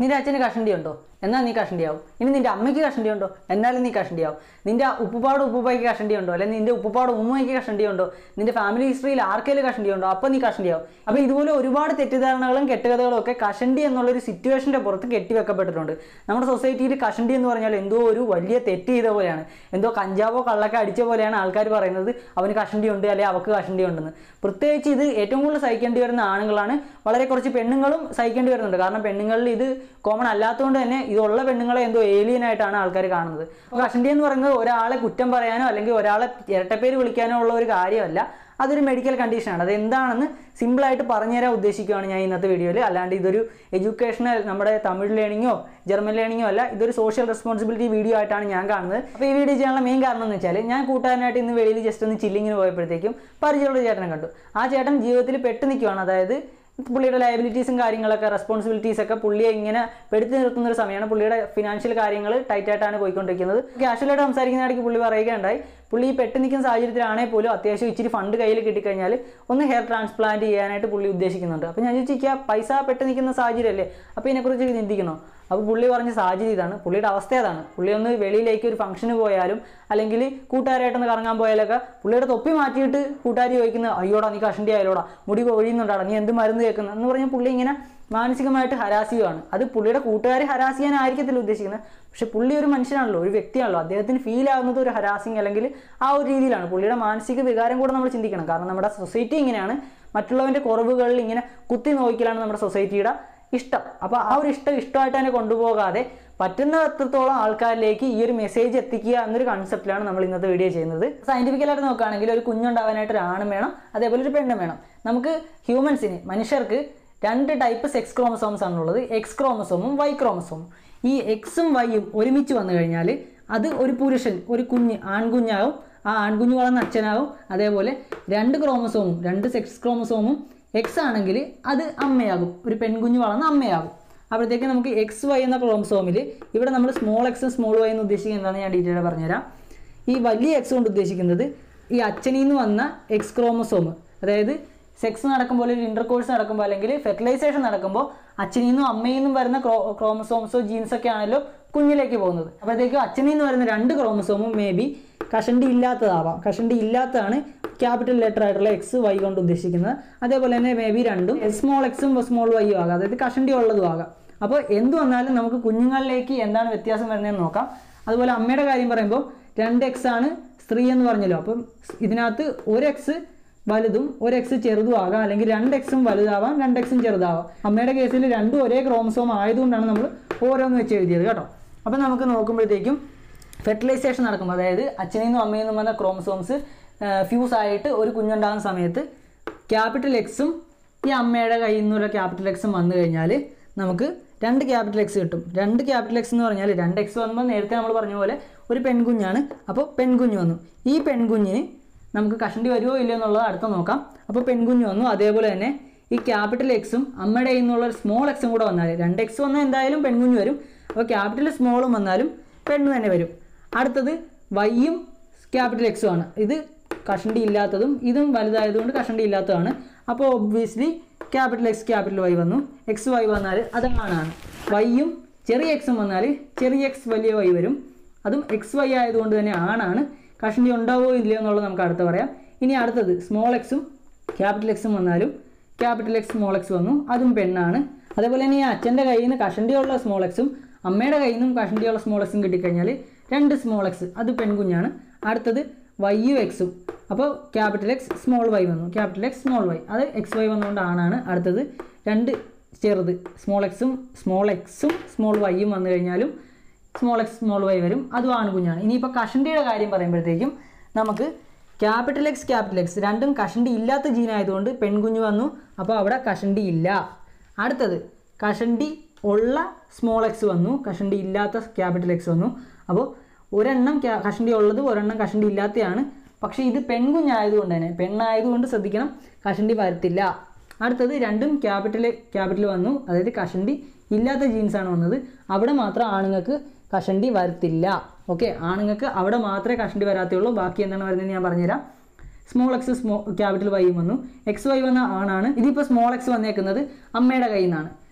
നിന്റെ അച്ഛന് കഷണ്ടി ഉണ്ടോ എന്നാൽ നീ കഷണ്ടിയാവും ഇനി നിന്റെ അമ്മയ്ക്ക് കഷണ്ടി ഉണ്ടോ എന്നാലും നീ കഷണ്ടിയാവും നിന്റെ ഉപ്പുപാട് ഉപ്പുപ്പായ്ക്ക് കഷണ്ടി ഉണ്ടോ അല്ലെങ്കിൽ നിന്റെ ഉപ്പുപാട് ഉമ്മയ്ക്ക് കഷണ്ടി ഉണ്ടോ നിന്റെ ഫാമിലി ഹിസ്റ്ററിയിൽ ആർക്കെങ്കിലും കഷണ്ടി ഉണ്ടോ അപ്പോൾ നീ കഷണ്ടിയാവും അപ്പോൾ ഇതുപോലെ ഒരുപാട് തെറ്റിദ്ധാരണകളും കെട്ടുകഥകളും ഒക്കെ കഷണ്ടി എന്നുള്ളൊരു സിറ്റുവേഷൻ്റെ പുറത്ത് കെട്ടിവെക്കപ്പെട്ടിട്ടുണ്ട് നമ്മുടെ സൊസൈറ്റിയിൽ കഷണ്ടി എന്ന് പറഞ്ഞാൽ എന്തോ ഒരു വലിയ തെറ്റ് ചെയ്ത പോലെയാണ് എന്തോ കഞ്ചാവോ കള്ളൊക്കെ അടിച്ച പോലെയാണ് ആൾക്കാർ പറയുന്നത് അവന് കഷണ്ടി ഉണ്ട് അല്ലെങ്കിൽ അവൾക്ക് കഷണ്ടി ഉണ്ടെന്ന് പ്രത്യേകിച്ച് ഇത് ഏറ്റവും കൂടുതൽ സഹിക്കേണ്ടി വരുന്ന ആണുങ്ങളാണ് വളരെ കുറച്ച് പെണ്ണുങ്ങളും സഹിക്കേണ്ടി വരുന്നുണ്ട് കാരണം പെണ്ണുങ്ങളിൽ ഇത് കോമൺ അല്ലാത്തതുകൊണ്ട് തന്നെ ഇതുള്ള പെണ്ണുങ്ങളെ എന്തോ ഏലിയൻ ആയിട്ടാണ് ആൾക്കാർ കാണുന്നത് അപ്പോൾ കഷണ്ടി എന്ന് പറയുന്നത് ഒരാളെ കുറ്റം പറയാനോ അല്ലെങ്കിൽ ഒരാളെ ഇരട്ടപ്പേര് വിളിക്കാനോ ഉള്ള ഒരു കാര്യമല്ല അതൊരു മെഡിക്കൽ കണ്ടീഷനാണ് അത് എന്താണെന്ന് സിമ്പിളായിട്ട് പറഞ്ഞുതരാൻ ഉദ്ദേശിക്കുകയാണ് ഞാൻ ഇന്നത്തെ വീഡിയോയിൽ അല്ലാണ്ട് ഇതൊരു എഡ്യൂക്കേഷണൽ നമ്മുടെ തമിഴ് ലേണിങ്ങോ ജർമ്മൻ ലേണിങ്ങോ അല്ല ഇതൊരു സോഷ്യൽ റെസ്പോൺസിബിലിറ്റി വീഡിയോ ആയിട്ടാണ് ഞാൻ കാണുന്നത് അപ്പോൾ ഈ വീഡിയോ ചെയ്യാനുള്ള മെയിൻ കാരണം എന്ന് വെച്ചാൽ ഞാൻ കൂട്ടുകാരനായിട്ട് ഇന്ന് വെളിയിൽ ജസ്റ്റ് ഒന്ന് ചില്ലിങ്ങിന് പോയപ്പോഴത്തേക്കും പരിചയമുള്ള ചേട്ടനെ കണ്ടു ആ ചേട്ടൻ ജീവിതത്തിൽ പെട്ട് നിൽക്കുവാണ് അതായത് പുള്ളിയുടെ ലയബിലിറ്റീസും കാര്യങ്ങളൊക്കെ റെസ്പോൺസിബിലിറ്റീസ് ഒക്കെ പുള്ളിയെ ഇങ്ങനെ പെടുത്തി നിർത്തുന്ന ഒരു സമയമാണ് പുള്ളിയുടെ ഫിനാൻഷ്യൽ കാര്യങ്ങൾ ടൈറ്റ് ആയിട്ടാണ് പോയിക്കൊണ്ടിരിക്കുന്നത് കാഷ്വലായിട്ട് സംസാരിക്കുന്ന ഇടയ്ക്ക് പുള്ളി പറയുകയുണ്ടായി പുള്ളി ഈ പെട്ട് നിൽക്കുന്ന സാഹചര്യത്തിലാണെങ്കിൽ പോലും അത്യാവശ്യം ഇച്ചിരി ഫണ്ട് കയ്യിൽ കിട്ടിക്കഴിഞ്ഞാൽ ഒന്ന് ഹെയർ ട്രാൻസ്പ്ലാന്റ് ചെയ്യാനായിട്ട് പുള്ളി ഉദ്ദേശിക്കുന്നുണ്ട് അപ്പോൾ ഞാൻ ചോദിച്ചാൽ പൈസ പെട്ട് നിൽക്കുന്ന സാഹചര്യമല്ലേ അപ്പോൾ ഇതിനെക്കുറിച്ച് ചിന്തിക്കണോ അപ്പോൾ പുള്ളി പറഞ്ഞ സാഹചര്യം ഇതാണ് പുള്ളിയുടെ അവസ്ഥ അതാണ് പുള്ളി ഒന്ന് വെളിയിലേക്ക് ഒരു ഫംഗ്ഷന് പോയാലും അല്ലെങ്കിൽ കൂട്ടുകാരായിട്ടൊന്ന് കറങ്ങാൻ പോയാലൊക്കെ പുള്ളിയുടെ തൊപ്പി മാറ്റിയിട്ട് കൂട്ടുകാർ ചോദിക്കുന്നത് അയ്യോടാ നീ കഷണ്ടി ആയാലോടാ മുടി കൊഴിയുന്നുണ്ടാടാ നീ എന്ത് മരുന്ന് കേൾക്കുന്നത് എന്ന് പറഞ്ഞാൽ പുള്ളി ഇങ്ങനെ മാനസികമായിട്ട് ഹരാസ് ചെയ്യുവാണ് അത് പുള്ളിയുടെ കൂട്ടുകാരെ ഹരാസ് ചെയ്യാനായിരിക്കത്തില്ല ഉദ്ദേശിക്കുന്നത് പക്ഷെ പുള്ളി ഒരു മനുഷ്യനാണല്ലോ ഒരു വ്യക്തിയാണല്ലോ അദ്ദേഹത്തിന് ഫീൽ ആകുന്നത് ഒരു ഹരാസിങ് അല്ലെങ്കിൽ ആ ഒരു രീതിയിലാണ് പുള്ളിയുടെ മാനസിക വികാരം കൂടെ നമ്മൾ ചിന്തിക്കണം കാരണം നമ്മുടെ സൊസൈറ്റി ഇങ്ങനെയാണ് മറ്റുള്ളവൻ്റെ കുറവുകളിൽ ഇങ്ങനെ കുത്തി നോക്കിലാണ് നമ്മുടെ സൊസൈറ്റിയുടെ ഇഷ്ടം അപ്പോൾ ആ ഒരു ഇഷ്ടം ഇഷ്ടമായിട്ട് തന്നെ കൊണ്ടുപോകാതെ പറ്റുന്ന അത്രത്തോളം ആൾക്കാരിലേക്ക് ഈ ഒരു മെസ്സേജ് എത്തിക്കുക എന്നൊരു കൺസെപ്റ്റിലാണ് നമ്മൾ ഇന്നത്തെ വീഡിയോ ചെയ്യുന്നത് സയന്റിഫിക്കലായിട്ട് നോക്കുകയാണെങ്കിൽ ഒരു കുഞ്ഞുണ്ടാവാനായിട്ട് ഒരു ആണും വേണം അതേപോലെ ഒരു പെണ്ണും വേണം നമുക്ക് ഹ്യൂമൻസിന് മനുഷ്യർക്ക് രണ്ട് ടൈപ്പ് സെക്സ് ക്രോമസോംസ് ആണുള്ളത് എക്സ് ക്രോമസോമും വൈ ക്രോമസോമും ഈ എക്സും വൈയും ഒരുമിച്ച് വന്നു കഴിഞ്ഞാൽ അത് ഒരു പുരുഷൻ ഒരു കുഞ്ഞ് ആൺകുഞ്ഞാവും ആ ആൺകുഞ്ഞ് വളർന്ന അച്ഛനാവും അതേപോലെ രണ്ട് ക്രോമസോമും രണ്ട് സെക്സ് ക്രോമസോമും എക്സ് ആണെങ്കിൽ അത് അമ്മയാകും ഒരു പെൺകുഞ്ഞ് വളർന്ന അമ്മയാകും അപ്പോഴത്തേക്ക് നമുക്ക് എക്സ് വൈ എന്ന ക്രോമസോമിൽ ഇവിടെ നമ്മൾ സ്മോൾ എക്സും സ്മോൾ വൈ എന്ന് ഉദ്ദേശിക്കുന്നത് എന്താണെന്ന് ഞാൻ ഡീറ്റെയിൽ പറഞ്ഞുതരാം ഈ വലിയ എക്സ് കൊണ്ട് ഉദ്ദേശിക്കുന്നത് ഈ അച്ഛനിൽ നിന്ന് വന്ന എക്സ് ക്രോമസോം അതായത് സെക്സ് നടക്കുമ്പോൾ ഒരു ഇന്റർകോഴ്സ് നടക്കുമ്പോൾ അല്ലെങ്കിൽ ഫെർട്ടിലൈസേഷൻ നടക്കുമ്പോൾ അച്ഛനിൽ നിന്നും അമ്മയിൽ നിന്നും വരുന്ന ക്രോ ക്രോമസോംസോ ജീൻസ് ഒക്കെ ആണല്ലോ കുഞ്ഞിലേക്ക് പോകുന്നത് അപ്പോഴത്തേക്കും അച്ഛനിൽ നിന്ന് വരുന്ന രണ്ട് ക്രോമസോമും മേ ബി കഷണ്ടി ഇല്ലാത്തതാവാം കഷണ്ടി ഇല്ലാത്തതാണ് ക്യാപിറ്റൽ ലെറ്റർ ആയിട്ടുള്ള എക്സ് വൈ കൊണ്ട് ഉദ്ദേശിക്കുന്നത് അതേപോലെ തന്നെ മേ ബി രണ്ടും സ്മോൾ എക്സും സ്മോൾ വൈയും ആകാം അതായത് കഷണ്ടി ഉള്ളതും ആകാം അപ്പോൾ എന്ത് വന്നാലും നമുക്ക് കുഞ്ഞുങ്ങളിലേക്ക് എന്താണ് വ്യത്യാസം വരുന്നതെന്ന് നോക്കാം അതുപോലെ അമ്മയുടെ കാര്യം പറയുമ്പോൾ രണ്ട് എക്സ് ആണ് സ്ത്രീ എന്ന് പറഞ്ഞല്ലോ അപ്പം ഇതിനകത്ത് ഒരു എക്സ് വലുതും ഒരു എക്സ് ചെറുതും ആകാം അല്ലെങ്കിൽ രണ്ട് എക്സും വലുതാവാം രണ്ട് എക്സും ചെറുതാവാം അമ്മയുടെ കേസിൽ രണ്ടും ഒരേ ക്രോമസോം ആയതുകൊണ്ടാണ് നമ്മൾ ഓരോന്ന് വെച്ച് എഴുതിയത് കേട്ടോ അപ്പം നമുക്ക് നോക്കുമ്പോഴത്തേക്കും ഫെർട്ടിലൈസേഷൻ നടക്കുമ്പോൾ അതായത് അച്ഛനിൽ നിന്നും അമ്മയിൽ നിന്നും വന്ന ക്രോമസോംസ് ഫ്യൂസ് ആയിട്ട് ഒരു കുഞ്ഞുണ്ടാകുന്ന സമയത്ത് ക്യാപിറ്റൽ എക്സും ഈ അമ്മയുടെ കയ്യിൽ നിന്നുള്ള ക്യാപിറ്റൽ എക്സും വന്നു കഴിഞ്ഞാൽ നമുക്ക് രണ്ട് ക്യാപിറ്റൽ എക്സ് കിട്ടും രണ്ട് ക്യാപിറ്റൽ എക്സ് എന്ന് പറഞ്ഞാൽ രണ്ട് എക്സ് വന്നപ്പോൾ നേരത്തെ നമ്മൾ പറഞ്ഞ പോലെ ഒരു പെൺകുഞ്ഞാണ് അപ്പോൾ പെൺകുഞ്ഞ് വന്നു ഈ പെൺകുഞ്ഞിന് നമുക്ക് കഷണ്ടി വരുമോ ഇല്ലയോ എന്നുള്ളത് അടുത്ത നോക്കാം അപ്പോൾ പെൺകുഞ്ഞ് വന്നു അതേപോലെ തന്നെ ഈ ക്യാപിറ്റൽ എക്സും അമ്മയുടെ കയ്യിൽ നിന്നുള്ള ഒരു സ്മോൾ എക്സും കൂടെ വന്നാൽ രണ്ട് എക്സ് വന്നാൽ എന്തായാലും പെൺകുഞ്ഞ് വരും അപ്പോൾ ക്യാപിറ്റൽ സ്മോളും വന്നാലും പെണ്ണ് തന്നെ വരും അടുത്തത് വൈയും ക്യാപിറ്റൽ എക്സും ആണ് ഇത് കഷണ്ടി ഇല്ലാത്തതും ഇതും വലുതായതുകൊണ്ട് കഷണ്ടി ഇല്ലാത്തതാണ് അപ്പോൾ obviously capital X capital Y വന്നു എക്സ് വൈ വന്നാൽ അത് ആണാണ് വൈയും ചെറിയ എക്സും വന്നാൽ ചെറിയ എക്സ് വലിയ വൈ വരും അതും എക്സ് വൈ ആയതുകൊണ്ട് തന്നെ ആണാണ് കഷണ്ടി ഉണ്ടാവോ ഇല്ലയോ എന്നുള്ളത് നമുക്ക് അടുത്ത് പറയാം ഇനി അടുത്തത് സ്മോൾ എക്സും ക്യാപിറ്റൽ എക്സും വന്നാലും ക്യാപിറ്റൽ എക്സ് സ്മോൾ എക്സ് വന്നു അതും പെണ്ണാണ് അതേപോലെ തന്നെ ഈ അച്ഛൻ്റെ കയ്യിൽ നിന്ന് കഷണ്ടിയുള്ള സ്മോൾ എക്സും അമ്മയുടെ കയ്യിൽ നിന്നും കഷണ്ടിയുള്ള സ്മോൾ എക്സും കിട്ടിക്കഴിഞ്ഞാൽ രണ്ട് സ്മോൾ എക്സ് അത് പെൺകുഞ്ഞാണ് അടുത്തത് വൈയു എക്സും അപ്പോൾ ക്യാപിറ്റൽ എക്സ് സ്മോൾ വൈ വന്നു ക്യാപിറ്റൽ എക്സ് സ്മോൾ വൈ അത് എക്സ് വൈ വന്നുകൊണ്ട് ആണാണ് അടുത്തത് രണ്ട് ചെറുത് സ്മോൾ എക്സും സ്മോൾ എക്സും സ്മോൾ വൈയും വന്നു കഴിഞ്ഞാലും സ്മോൾ എക്സ് സ്മോൾ വൈ വരും അതും ആൺകുഞ്ഞാണ് ഇനിയിപ്പോൾ കഷണ്ടിയുടെ കാര്യം പറയുമ്പോഴത്തേക്കും നമുക്ക് ക്യാപിറ്റൽ എക്സ് ക്യാപിറ്റൽ എക്സ് രണ്ടും കഷണ്ടി ഇല്ലാത്ത ജീനായതുകൊണ്ട് പെൺകുഞ്ഞ് വന്നു അപ്പോൾ അവിടെ കഷണ്ടി ഇല്ല അടുത്തത് കഷണ്ടി ഉള്ള സ്മോൾ എക്സ് വന്നു കഷണ്ടി ഇല്ലാത്ത ക്യാപിറ്റൽ എക്സ് വന്നു അപ്പോൾ ഒരെണ്ണം ക്യാ- കഷണ്ടി ഉള്ളത് ഒരെണ്ണം കഷണ്ടി ഇല്ലാത്തതാണ് പക്ഷേ ഇത് പെൺകുഞ്ഞായതുകൊണ്ട് തന്നെ പെണ്ണായതുകൊണ്ട് ശ്രദ്ധിക്കണം കഷണ്ടി വരത്തില്ല അടുത്തത് രണ്ടും ക്യാപിറ്റൽ ക്യാപിറ്റൽ വന്നു അതായത് കഷണ്ടി ഇല്ലാത്ത ജീൻസ് ആണ് വന്നത് അവിടെ മാത്രം ആണുങ്ങൾക്ക് കഷണ്ടി വരത്തില്ല ഓക്കെ ആണുങ്ങൾക്ക് അവിടെ മാത്രമേ കഷണ്ടി വരാത്തുള്ളൂ ബാക്കി എന്താണ് വരുന്നത് ഞാൻ പറഞ്ഞുതരാം സ്മോൾ എക്സ് സ്മോ ക്യാപിറ്റൽ വൈയും വന്നു എക്സ് വൈ വന്ന ആണാണ് ഇതിപ്പോൾ സ്മോൾ എക്സ് വന്നേക്കുന്നത് അമ്മയുടെ കയ്യിൽ നിന്നാണ്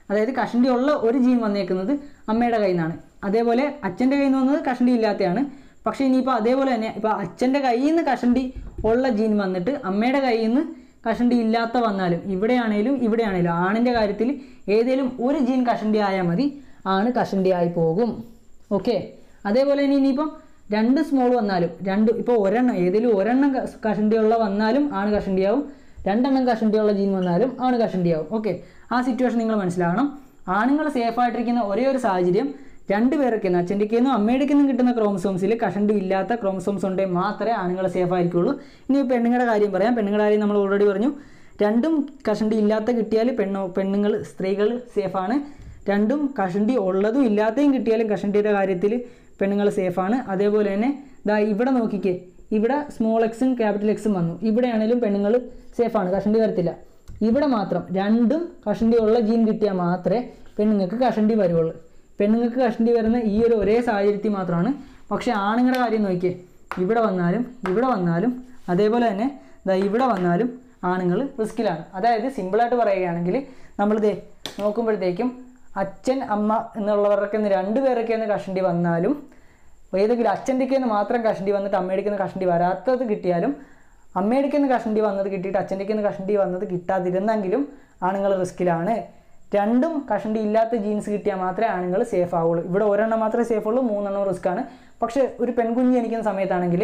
അതായത് കഷണ്ടി ഉള്ള ഒരു ജീൻ വന്നേക്കുന്നത് അമ്മയുടെ കയ്യിൽ നിന്നാണ് അതേപോലെ അച്ഛൻ്റെ കയ്യിൽ നിന്ന് വന്നത് കഷണ്ടി ഇല്ലാത്തതാണ് പക്ഷേ ഇനിയിപ്പോൾ അതേപോലെ തന്നെ ഇപ്പോൾ അച്ഛൻ്റെ കയ്യിൽ നിന്ന് കഷണ്ടി ഉള്ള ജീൻ വന്നിട്ട് അമ്മയുടെ കയ്യിൽ നിന്ന് കഷണ്ടി ഇല്ലാത്ത വന്നാലും ഇവിടെയാണേലും ഇവിടെയാണേലും ആണിൻ്റെ കാര്യത്തിൽ ഏതെങ്കിലും ഒരു ജീൻ കഷണ്ടി ആയാൽ മതി ആണ് കഷണ്ടി ആയി പോകും ഓക്കെ അതേപോലെ തന്നെ ഇനിയിപ്പം രണ്ട് സ്മോൾ വന്നാലും രണ്ട് ഇപ്പോൾ ഒരെണ്ണം ഏതെങ്കിലും ഒരെണ്ണം ക- കഷണ്ടിയുള്ള വന്നാലും ആണ് കഷണ്ടിയാവും രണ്ടെണ്ണം കഷണ്ടിയുള്ള ജീൻ വന്നാലും ആണ് കഷണ്ടിയാവും ഓക്കെ ആ സിറ്റുവേഷൻ നിങ്ങൾ മനസ്സിലാവണം ആണുങ്ങൾ സേഫ് ആയിട്ടിരിക്കുന്ന ഒരേ ഒരു സാഹചര്യം രണ്ട് പേരൊക്കെ അച്ഛൻ്റെ നിന്നും അമ്മയുടെ നിന്നും കിട്ടുന്ന ക്രോമസോംസിൽ കഷണ്ടി ഇല്ലാത്ത ക്രോമസോംസ് ഉണ്ടെങ്കിൽ മാത്രമേ ആണുങ്ങൾ സേഫ് ആയിരിക്കുള്ളൂ ഇനി പെണ്ണുങ്ങളുടെ കാര്യം പറയാം പെണ്ണുങ്ങളുടെ കാര്യം നമ്മൾ ഓൾറെഡി പറഞ്ഞു രണ്ടും കഷണ്ടി ഇല്ലാത്ത കിട്ടിയാൽ പെണ്ണു പെണ്ണുങ്ങൾ സ്ത്രീകൾ സേഫാണ് രണ്ടും കഷണ്ടി ഉള്ളതും ഇല്ലാത്തതും കിട്ടിയാലും കഷണ്ടിയുടെ കാര്യത്തിൽ പെണ്ണുങ്ങൾ സേഫാണ് അതേപോലെ തന്നെ ദാ ഇവിടെ നോക്കിക്കേ ഇവിടെ സ്മോൾ എക്സും ക്യാപിറ്റൽ എക്സും വന്നു ഇവിടെയാണെങ്കിലും പെണ്ണുങ്ങൾ സേഫാണ് കഷണ്ടി വരത്തില്ല ഇവിടെ മാത്രം രണ്ടും കഷണ്ടി ഉള്ള ജീൻ കിട്ടിയാൽ മാത്രമേ പെണ്ണുങ്ങൾക്ക് കഷണ്ടി വരുള്ളൂ പെണ്ണുങ്ങൾക്ക് കഷണ്ടി വരുന്ന ഈ ഒരു ഒരേ സാഹചര്യത്തിൽ മാത്രമാണ് പക്ഷേ ആണുങ്ങളുടെ കാര്യം നോക്കിയേ ഇവിടെ വന്നാലും ഇവിടെ വന്നാലും അതേപോലെ തന്നെ ദാ ഇവിടെ വന്നാലും ആണുങ്ങൾ റിസ്കിലാണ് അതായത് സിമ്പിളായിട്ട് പറയുകയാണെങ്കിൽ നമ്മളിത് നോക്കുമ്പോഴത്തേക്കും അച്ഛൻ അമ്മ എന്നുള്ളവരൊക്കെ ഒന്ന് രണ്ടുപേരൊക്കെ ഒന്ന് കഷണ്ടി വന്നാലും ഏതെങ്കിലും അച്ഛൻ്റെക്ക് നിന്ന് മാത്രം കഷണ്ടി വന്നിട്ട് അമ്മയുടെ നിന്ന് കഷണ്ടി വരാത്തത് കിട്ടിയാലും അമ്മയുടെ നിന്ന് കഷണ്ടി വന്നത് കിട്ടിയിട്ട് അച്ഛൻ്റെ നിന്ന് കഷണ്ടി വന്നത് കിട്ടാതിരുന്നെങ്കിലും ആണുങ്ങൾ റിസ്കിലാണ് രണ്ടും കഷണ്ടി ഇല്ലാത്ത ജീൻസ് കിട്ടിയാൽ മാത്രമേ ആണുങ്ങൾ സേഫ് ആവുള്ളൂ ഇവിടെ ഒരെണ്ണം മാത്രമേ സേഫ് ഉള്ളൂ മൂന്നെണ്ണം റിസ്ക്കാണ് പക്ഷേ ഒരു പെൺകുഞ്ഞ് ജനിക്കുന്ന സമയത്താണെങ്കിൽ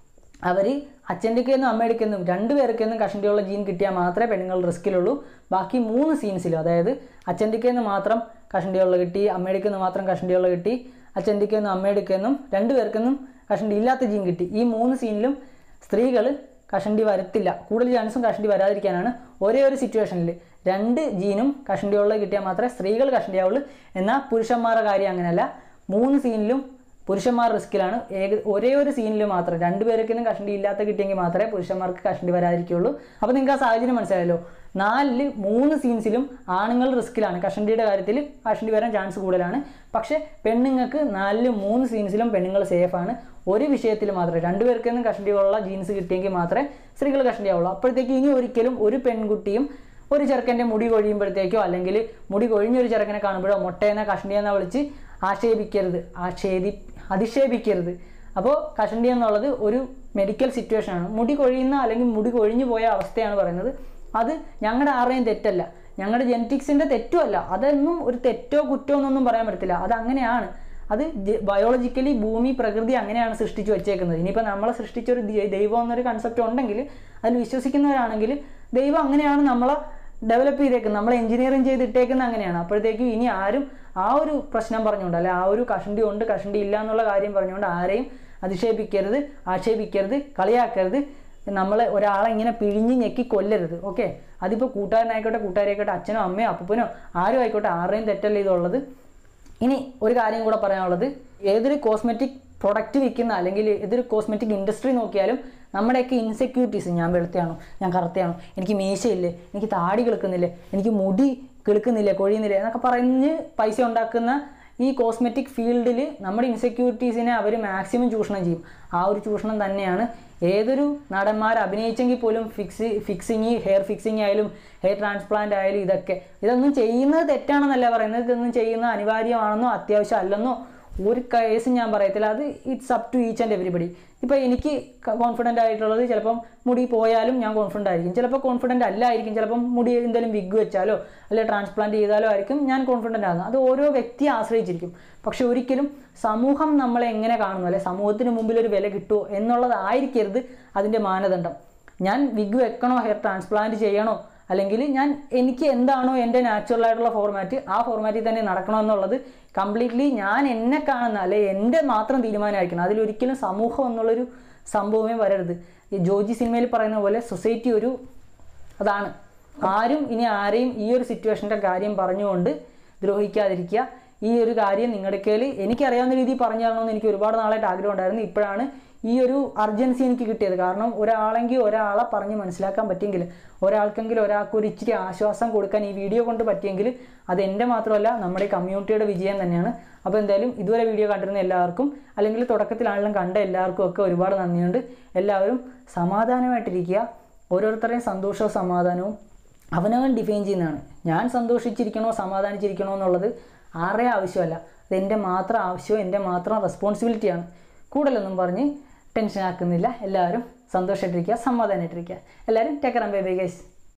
അവർ അച്ഛൻ്റെക്കെന്നും അമ്മയുടെക്കെന്നും രണ്ട് പേർക്കെന്നും കഷണ്ടിയുള്ള ജീൻ കിട്ടിയാൽ മാത്രമേ പെണ്ണുങ്ങൾ റിസ്കിലുള്ളൂ ബാക്കി മൂന്ന് സീൻസിലും അതായത് അച്ഛൻ്റെക്കെന്ന് മാത്രം കഷണ്ടിയുള്ള കിട്ടി അമ്മയുടെക്കെന്ന് മാത്രം കഷണ്ടിയുള്ള കിട്ടി അച്ഛൻ്റെക്കെന്നും അമ്മയുടെക്കെന്നും രണ്ട് പേർക്കെന്നും കഷണ്ടി ഇല്ലാത്ത ജീൻ കിട്ടി ഈ മൂന്ന് സീനിലും സ്ത്രീകൾ കഷണ്ടി വരത്തില്ല കൂടുതൽ ചാൻസും കഷണ്ടി വരാതിരിക്കാനാണ് ഒരേ ഒരു സിറ്റുവേഷനിൽ രണ്ട് ജീനും കഷണ്ടിയുള്ള കിട്ടിയാൽ മാത്രമേ സ്ത്രീകൾ കഷണ്ടിയാവുള്ളൂ എന്നാൽ പുരുഷന്മാരുടെ കാര്യം അങ്ങനെയല്ല മൂന്ന് സീനിലും പുരുഷന്മാർ റിസ്കിലാണ് ഏക ഒരേ ഒരു സീനിൽ മാത്രം രണ്ടുപേർക്കൊന്നും കഷണ്ടി ഇല്ലാത്ത കിട്ടിയെങ്കിൽ മാത്രമേ പുരുഷന്മാർക്ക് കഷണ്ടി വരാതിരിക്കുള്ളൂ അപ്പോൾ നിങ്ങൾക്ക് ആ സാഹചര്യം മനസ്സിലായല്ലോ നാലില് മൂന്ന് സീൻസിലും ആണുങ്ങൾ റിസ്കിലാണ് കഷണ്ടിയുടെ കാര്യത്തിൽ കഷണ്ടി വരാൻ ചാൻസ് കൂടുതലാണ് പക്ഷേ പെണ്ണുങ്ങൾക്ക് നാലില് മൂന്ന് സീൻസിലും പെണ്ണുങ്ങൾ സേഫാണ് ഒരു വിഷയത്തിൽ മാത്രമേ രണ്ടുപേർക്കൊന്നും കഷണ്ടിയുള്ള ജീൻസ് കിട്ടിയെങ്കിൽ മാത്രമേ സ്ത്രീകൾ കഷണ്ടിയാവുള്ളൂ അപ്പോഴത്തേക്ക് ഇനി ഒരിക്കലും ഒരു പെൺകുട്ടിയും ഒരു ചെറുക്കൻ്റെ മുടി കൊഴിയുമ്പോഴത്തേക്കോ അല്ലെങ്കിൽ മുടി കൊഴിഞ്ഞൊരു ചെറുക്കനെ കാണുമ്പോഴോ മുട്ടയെന്ന കഷണ്ടിയെന്ന വിളിച്ച് ആക്ഷേപിക്കരുത് ആക്ഷേപി അധിക്ഷേപിക്കരുത് അപ്പോൾ കഷണ്ടി എന്നുള്ളത് ഒരു മെഡിക്കൽ സിറ്റുവേഷനാണ് മുടി കൊഴിയുന്ന അല്ലെങ്കിൽ മുടി കൊഴിഞ്ഞു പോയ അവസ്ഥയാണ് പറയുന്നത് അത് ഞങ്ങളുടെ ആരുടെയും തെറ്റല്ല ഞങ്ങളുടെ ജെനറ്റിക്സിൻ്റെ തെറ്റുമല്ല അതൊന്നും ഒരു തെറ്റോ കുറ്റോ എന്നൊന്നും പറയാൻ പറ്റത്തില്ല അത് അങ്ങനെയാണ് അത് ബയോളജിക്കലി ഭൂമി പ്രകൃതി അങ്ങനെയാണ് സൃഷ്ടിച്ചു വെച്ചേക്കുന്നത് ഇനിയിപ്പോൾ നമ്മളെ സൃഷ്ടിച്ച ഒരു ദൈ- ദൈവം എന്നൊരു കൺസെപ്റ്റ് ഉണ്ടെങ്കിൽ അതിൽ വിശ്വസിക്കുന്നവരാണെങ്കിൽ ദൈവം അങ്ങനെയാണ് നമ്മളെ ഡെവലപ്പ് ചെയ്തേക്കുന്നത് നമ്മളെ എഞ്ചിനീയറിങ് ചെയ്തിട്ടേക്കുന്ന അങ്ങനെയാണ് അപ്പോഴത്തേക്കും ഇനി ആരും ആ ഒരു പ്രശ്നം പറഞ്ഞുകൊണ്ട് അല്ലെ ആ ഒരു കഷണ്ടി ഉണ്ട് കഷണ്ടി ഇല്ല എന്നുള്ള കാര്യം പറഞ്ഞുകൊണ്ട് ആരെയും അധിക്ഷേപിക്കരുത് ആക്ഷേപിക്കരുത് കളിയാക്കരുത് നമ്മളെ ഒരാളെ ഇങ്ങനെ പിഴിഞ്ഞ് ഞെക്കി കൊല്ലരുത് ഓക്കെ അതിപ്പോൾ കൂട്ടുകാരനായിക്കോട്ടെ കൂട്ടുകാരായിക്കോട്ടെ അച്ഛനോ അമ്മയോ അപ്പനോ ആരും ആയിക്കോട്ടെ ആരുടെയും തെറ്റല്ല ഇതുള്ളത് ഇനി ഒരു കാര്യം കൂടെ പറയാനുള്ളത് ഏതൊരു കോസ്മെറ്റിക് പ്രൊഡക്റ്റ് വിൽക്കുന്ന അല്ലെങ്കിൽ ഏതൊരു കോസ്മെറ്റിക് ഇൻഡസ്ട്രി നോക്കിയാലും നമ്മുടെയൊക്കെ ഇൻസെക്യൂരിറ്റീസ് ഞാൻ വെളുത്തയാണോ ഞാൻ കറുത്തയാണോ എനിക്ക് മീശയില്ലേ എനിക്ക് താടി കിളുക്കുന്നില്ലേ എനിക്ക് മുടി കിളുക്കുന്നില്ലേ കൊഴിയുന്നില്ലേ എന്നൊക്കെ പറഞ്ഞ് പൈസ ഉണ്ടാക്കുന്ന ഈ കോസ്മെറ്റിക് ഫീൽഡിൽ നമ്മുടെ ഇൻസെക്യൂരിറ്റീസിനെ അവർ മാക്സിമം ചൂഷണം ചെയ്യും ആ ഒരു ചൂഷണം തന്നെയാണ് ഏതൊരു നടന്മാർ അഭിനയിച്ചെങ്കിൽ പോലും ഫിക്സ് ഫിക്സിങ് ഹെയർ ഫിക്സിങ് ആയാലും ഹെയർ ട്രാൻസ്പ്ലാന്റ് ആയാലും ഇതൊക്കെ ഇതൊന്നും ചെയ്യുന്നത് തെറ്റാണെന്നല്ല പറയുന്നത് ഇതൊന്നും ചെയ്യുന്നത് അനിവാര്യമാണെന്നോ അത്യാവശ്യം അല്ലെന്നോ ഒരു കേസും ഞാൻ പറയത്തില്ല അത് it's up to each and everybody ഇപ്പോൾ എനിക്ക് കോൺഫിഡൻ്റ് ആയിട്ടുള്ളത് ചിലപ്പം മുടി പോയാലും ഞാൻ കോൺഫിഡൻ്റ് ആയിരിക്കും ചിലപ്പോൾ കോൺഫിഡൻ്റ് അല്ലായിരിക്കും ചിലപ്പം മുടി എന്തെങ്കിലും വിഗ് വെച്ചാലോ അല്ലെങ്കിൽ ട്രാൻസ്പ്ലാന്റ് ചെയ്താലോ ആയിരിക്കും ഞാൻ കോൺഫിഡൻ്റ് ആകുന്നത് അത് ഓരോ വ്യക്തിയെ ആശ്രയിച്ചിരിക്കും പക്ഷെ ഒരിക്കലും സമൂഹം നമ്മളെ എങ്ങനെ കാണുന്നു അല്ലെ സമൂഹത്തിന് മുമ്പിൽ ഒരു വില കിട്ടുമോ എന്നുള്ളതായിരിക്കരുത് അതിൻ്റെ മാനദണ്ഡം ഞാൻ വിഗ് വെക്കണോ ഹെയർ ട്രാൻസ്പ്ലാന്റ് ചെയ്യണോ അല്ലെങ്കിൽ ഞാൻ എനിക്ക് എന്താണോ എൻ്റെ നാച്ചുറൽ ആയിട്ടുള്ള ഫോർമാറ്റ് ആ ഫോർമാറ്റിൽ തന്നെ നടക്കണം എന്നുള്ളത് കംപ്ലീറ്റ്ലി ഞാൻ എന്നെ കാണുന്ന അല്ലെ എൻ്റെ മാത്രം തീരുമാനമായിരിക്കണം അതിലൊരിക്കലും സമൂഹം എന്നുള്ളൊരു സംഭവമേ വരരുത് ഈ ജോജി സിനിമയിൽ പറയുന്ന പോലെ സൊസൈറ്റി ഒരു അതാണ് ആരും ഇനി ആരെയും ഈ ഒരു സിറ്റുവേഷൻ്റെ കാര്യം പറഞ്ഞുകൊണ്ട് ദ്രോഹിക്കാതിരിക്കുക ഈ ഒരു കാര്യം നിങ്ങളുടെ കയ്യിൽ എനിക്കറിയാവുന്ന രീതിയിൽ പറഞ്ഞു തരണമെന്ന് എനിക്ക് ഒരുപാട് നാളായിട്ട് ആഗ്രഹം ഉണ്ടായിരുന്നു ഇപ്പോഴാണ് ഈ ഒരു അർജൻസി എനിക്ക് കിട്ടിയത് കാരണം ഒരാളെങ്കിൽ ഒരാളെ പറഞ്ഞ് മനസ്സിലാക്കാൻ പറ്റിയെങ്കിൽ ഒരാൾക്കെങ്കിലും ഒരാൾക്ക് ഒരു ഇച്ചിരി ആശ്വാസം കൊടുക്കാൻ ഈ വീഡിയോ കൊണ്ട് പറ്റിയെങ്കിൽ അത് എൻ്റെ മാത്രമല്ല നമ്മുടെ കമ്മ്യൂണിറ്റിയുടെ വിജയം തന്നെയാണ് അപ്പോൾ എന്തായാലും ഇതുവരെ വീഡിയോ കണ്ടിരുന്ന എല്ലാവർക്കും അല്ലെങ്കിൽ തുടക്കത്തിലാണെങ്കിലും കണ്ട എല്ലാവർക്കും ഒക്കെ ഒരുപാട് നന്ദിയുണ്ട് എല്ലാവരും സമാധാനമായിട്ടിരിക്കുക ഓരോരുത്തരുടെയും സന്തോഷവും സമാധാനവും അവനവൻ ഡിഫൈൻ ചെയ്യുന്നതാണ് ഞാൻ സന്തോഷിച്ചിരിക്കണോ സമാധാനിച്ചിരിക്കണോ എന്നുള്ളത് ആരുടെയും ആവശ്യമല്ല അത് എൻ്റെ മാത്രം ആവശ്യവും എൻ്റെ മാത്രം റെസ്പോൺസിബിലിറ്റിയാണ് കൂടുതലൊന്നും പറഞ്ഞ് ടെൻഷൻ ആക്കുന്നില്ല എല്ലാവരും സന്തോഷമായിട്ടിരിക്കുക സമാധാനമായിട്ടിരിക്കുക എല്ലാവരും ടേക്കറാൻ ബൈ ബൈ ഗൈസ്